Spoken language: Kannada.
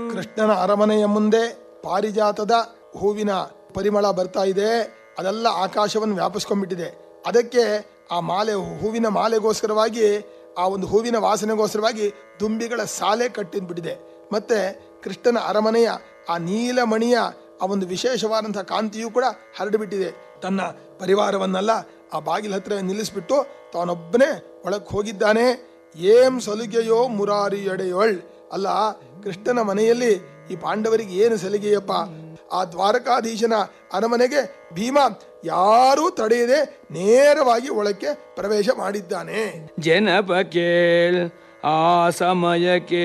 ಕೃಷ್ಣನ ಅರಮನೆಯ ಮುಂದೆ ಪಾರಿಜಾತದ ಹೂವಿನ ಪರಿಮಳ ಬರ್ತಾ ಇದೆ ಅದೆಲ್ಲ ಆಕಾಶವನ್ನು ವ್ಯಾಪಿಸ್ಕೊಂಡ್ಬಿಟ್ಟಿದೆ ಅದಕ್ಕೆ ಆ ಮಾಲೆ ಹೂವಿನ ಮಾಲೆಗೋಸ್ಕರವಾಗಿ ಆ ಒಂದು ಹೂವಿನ ವಾಸನೆಗೋಸ್ಕರವಾಗಿ ದುಂಬಿಗಳ ಸಾಲೆ ಕಟ್ಟಿದ್ಬಿಟ್ಟಿದೆ ಮತ್ತೆ ಕೃಷ್ಣನ ಅರಮನೆಯ ಆ ನೀಲಮಣಿಯ ಆ ಒಂದು ವಿಶೇಷವಾದಂತಹ ಕಾಂತಿಯೂ ಕೂಡ ಹರಡಿಬಿಟ್ಟಿದೆ ತನ್ನ ಪರಿವಾರವನ್ನೆಲ್ಲ ಆ ಬಾಗಿಲ ಹತ್ರ ನಿಲ್ಲಿಸ್ಬಿಟ್ಟು ತಾನೊಬ್ಬನೇ ಒಳಗೆ ಹೋಗಿದ್ದಾನೆ ಏಂ ಸಲಿಗೆಯೋ ಮುರಾರಿ ಎಡೆಯೋಳ್ ಅಲ್ಲ ಕೃಷ್ಣನ ಮನೆಯಲ್ಲಿ ಈ ಪಾಂಡವರಿಗೆ ಏನು ಸಲಿಗೆಯಪ್ಪ ಆ ದ್ವಾರಕಾಧೀಶನ ಅರಮನೆಗೆ ಭೀಮ ಯಾರೂ ತಡೆಯದೆ ನೇರವಾಗಿ ಒಳಕ್ಕೆ ಪ್ರವೇಶ ಮಾಡಿದ್ದಾನೆ ಜನಪ ಕೇಳ್ ಆ ಸಮಯಕ್ಕೆ